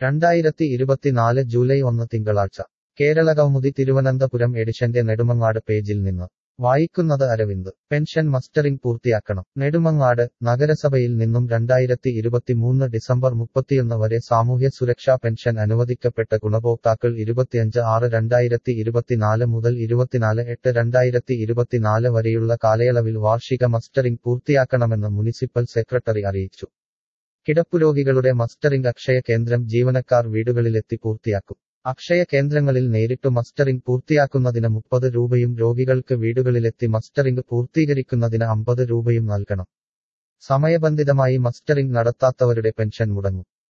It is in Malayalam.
രണ്ടായിരത്തി ഇരുപത്തിനാല് ജൂലൈ ഒന്ന് തിങ്കളാഴ്ച കേരളകൗമുദി തിരുവനന്തപുരം എഡിഷന്റെ നെടുമങ്ങാട് പേജിൽ നിന്ന് വായിക്കുന്നത് അരവിന്ദ് പെൻഷൻ മസ്റ്ററിംഗ് പൂർത്തിയാക്കണം നെടുമങ്ങാട് നഗരസഭയിൽ നിന്നും രണ്ടായിരത്തി ഇരുപത്തിമൂന്ന് ഡിസംബർ മുപ്പത്തിയൊന്ന് വരെ സാമൂഹ്യ സുരക്ഷാ പെൻഷൻ അനുവദിക്കപ്പെട്ട ഗുണഭോക്താക്കൾ ഇരുപത്തിയഞ്ച് ആറ് രണ്ടായിരത്തി ഇരുപത്തിനാല് മുതൽ ഇരുപത്തിനാല് എട്ട് രണ്ടായിരത്തി ഇരുപത്തിനാല് വരെയുള്ള കാലയളവിൽ വാർഷിക മസ്റ്ററിംഗ് പൂർത്തിയാക്കണമെന്ന് മുനിസിപ്പൽ സെക്രട്ടറി അറിയിച്ചു കിടപ്പുരോഗികളുടെ മസ്റ്ററിംഗ് അക്ഷയ കേന്ദ്രം ജീവനക്കാർ വീടുകളിലെത്തി പൂർത്തിയാക്കും അക്ഷയ കേന്ദ്രങ്ങളിൽ നേരിട്ട് മസ്റ്ററിംഗ് പൂർത്തിയാക്കുന്നതിന് മുപ്പത് രൂപയും രോഗികൾക്ക് വീടുകളിലെത്തി മസ്റ്ററിംഗ് പൂർത്തീകരിക്കുന്നതിന് അമ്പത് രൂപയും നൽകണം സമയബന്ധിതമായി മസ്റ്ററിംഗ് നടത്താത്തവരുടെ പെൻഷൻ മുടങ്ങും